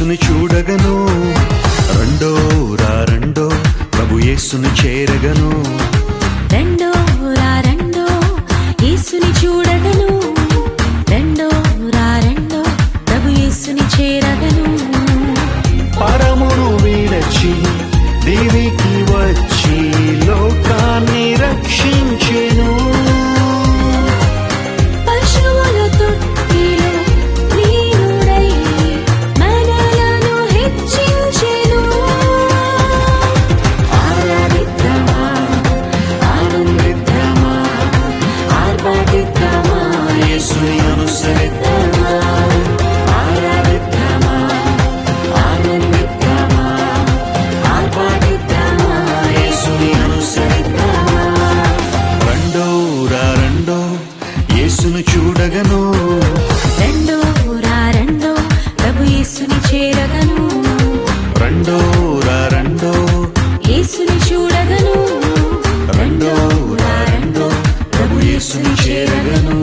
యేసుని చూడగను రెండో రా రెండో ప్రభు యేసుని చేరగను రెండో రా రెండో యేసుని చూడగను రెండో రా రెండో ప్రభు యేసుని చేరగను పరమును విడచి దేవికి వచ్చి లోకాన్ని రక్షించెను పశువుల తొట్టిలో నీరుడై మనలను హెచ్చించెను ఆరాధిద్దామా ఆనందిద్దామా ఆర్భాటిద్దామా యేసుని అనుసరిద్దామా ఆరాధిద్దామా ఆనందిద్దామా ఆర్భాటిద్దామా యేసుని అనుసరిద్దామా రెండో రా రెండో యేసును చూడగను రెండో రా రెండో ప్రభు యేసుని చేరగను రెండో రా రెండో యేసుని చూడగను రెండో రా రెండో ప్రభు యేసుని చేరగను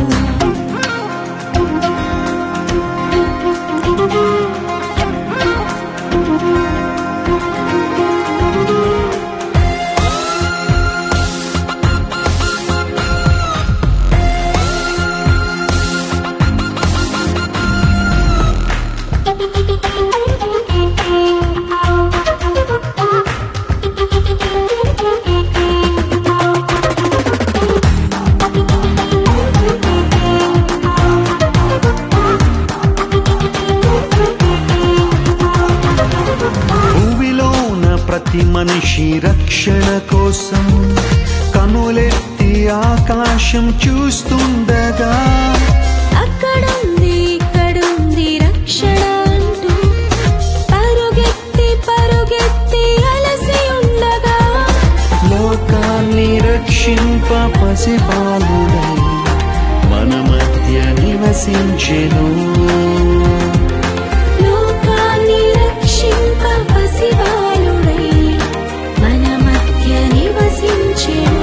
భూమిలోన ప్రతి మనిషి రక్షణ కోసం కనులెత్తి ఆకాశం చూస్తుండగా అక్కడుంది ఇక్కడుంది రక్షణ అంటూ పరుగెత్తి పరుగెత్తి అలసి ఉండగా లోకాన్ని రక్షింప పసిపాలుడై మన మధ్య నివసించెను లోకాన్ని రక్షింప పసివాలుడై మన మధ్య నివసించెను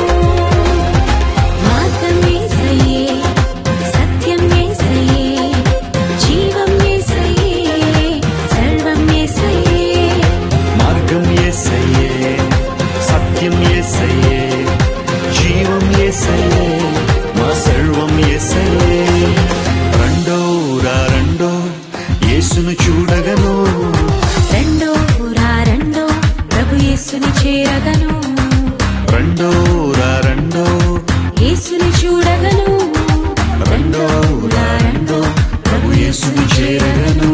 మార్గం యేసయ్యే సత్యం యేసయ్యే జీవం యేసయ్యే సర్వం యేసయ్యే మార్గం ఏసయ్యే సత్యం ఏసయ్యే జీవం ఏసయ్యే మా సర్వం ఏసయ్యే రెండో రా రెండో యేసును చూడగను రెండో రా రెండో ప్రభు యేసుని చేరగను రెండో రా రెండో యేసుని చూడగను రెండో రా రెండో ప్రభు యేసుని చేరగను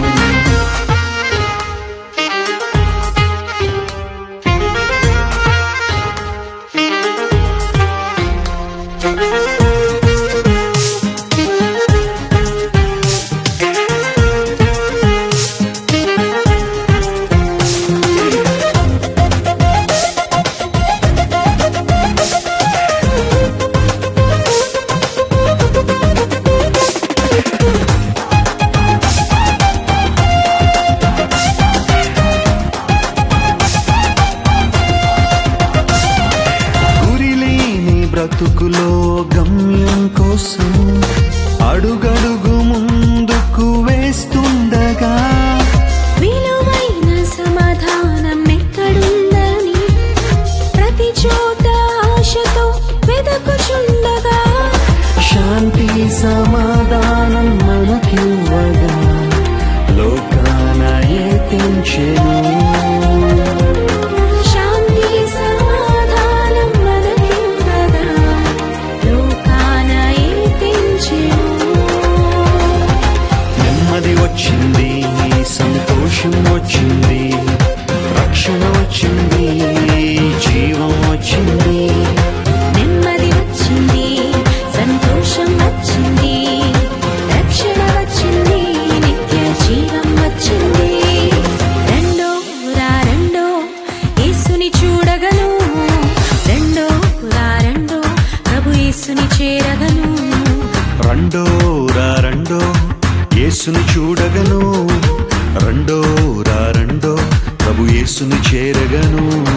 గురిలేని బ్రతుకులో గమ్యం కోసం అడుగడుగు ముందుకు వేస్తుండగా విలువైన సమాధానం ఎక్కడుందని ప్రతి చోట ఆశతో వెదకుచుండగా శాంతి సమాధానం మనకివ్వగా లోకాన ఏతించెను శాంతి సమాధానం మనకివ్వగా లోకాన ఏతించెను నెమ్మది వచ్చింది సంతోషం వచ్చింది రక్షణ వచ్చింది జీవం వచ్చింది నెమ్మది వచ్చింది సంతోషం వచ్చింది రక్షణ వచ్చింది నిత్య జీవం వచ్చింది రెండో రా రెండో యేసుని చూడగను రెండో రా రెండో ప్రభు యేసుని చేరగను రెండో రా రెండో యేసుని చూడగను రెండో రా రెండో ప్రభు యేసుని చేరగను